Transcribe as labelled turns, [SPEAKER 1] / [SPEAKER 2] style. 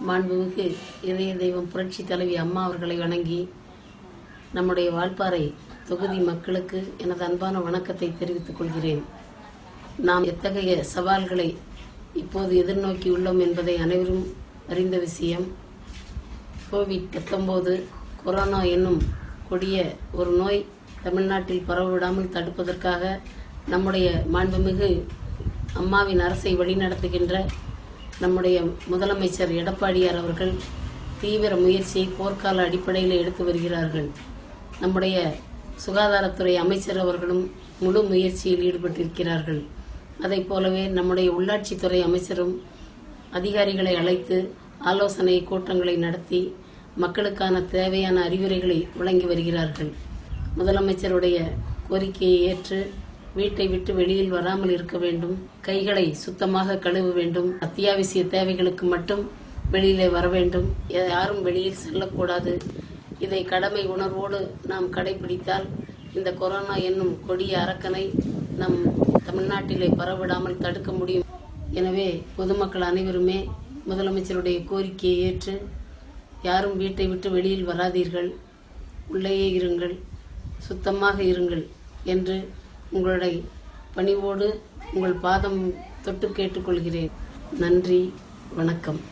[SPEAKER 1] மாண்புமிகு இதய தெய்வம் புரட்சி தலைவி அம்மா அவர்களை வணங்கி நம்முடைய வால்பாறை தொகுதி மக்களுக்கு எனது அன்பான வணக்கத்தை தெரிவித்துக் கொள்கிறேன் நாம் எத்தகைய சவால்களை இப்போது எதிர்நோக்கி உள்ளோம் என்பதை அனைவரும் அறிந்த விஷயம் கோவிட் 19 கொரோனா என்னும் கொடிய ஒரு நோய் தமிழ்நாட்டில் பரவவிடாமல் தடுப்பதற்காக நம்முடைய மாண்புமிகு அம்மாவின் அரசை வழிநடத்துகின்ற நம்முடைய முதலமைச்சர் எடப்பாடியார் அவர்கள் தீவிர முயற்சியை போர்க்கால அடிப்படையில் எடுத்து வருகிறார்கள் நம்முடைய சுகாதாரத்துறை அமைச்சர் அவர்களும் முழு முயற்சியில் ஈடுபட்டிருக்கிறார்கள் அதைப் போலவே நம்முடைய உள்ளாட்சித்துறை அமைச்சரும் அதிகாரிகளை அழைத்து ஆலோசனை கூட்டங்களை நடத்தி மக்களுக்கான தேவையான அறிவுரைகளை வழங்கி வருகிறார்கள் முதலமைச்சருடைய கோரிக்கையை ஏற்று வீட்டை விட்டு வெளியில் வராமல் இருக்க வேண்டும் கைகளை சுத்தமாக கழுவ வேண்டும் அத்தியாவசிய தேவைகளுக்கு மட்டும் வெளியிலே வர வேண்டும் யாரும் வெளியில் செல்லக்கூடாது இதை கடமை உணர்வோடு நாம் கடைபிடித்தால் இந்த கொரோனா என்னும் கொடிய அரக்கனை நம் தமிழ்நாட்டிலே பரவிடாமல் தடுக்க முடியும் எனவே பொதுமக்கள் அனைவருமே முதலமைச்சருடைய கோரிக்கையை ஏற்று யாரும் வீட்டை விட்டு வெளியில் வராதீர்கள் உள்ளேயே இருங்கள் சுத்தமாக இருங்கள் என்று உங்களுடைய பணிவோடு உங்கள் பாதம் தொட்டு கேட்டுக்கொள்கிறேன் நன்றி வணக்கம்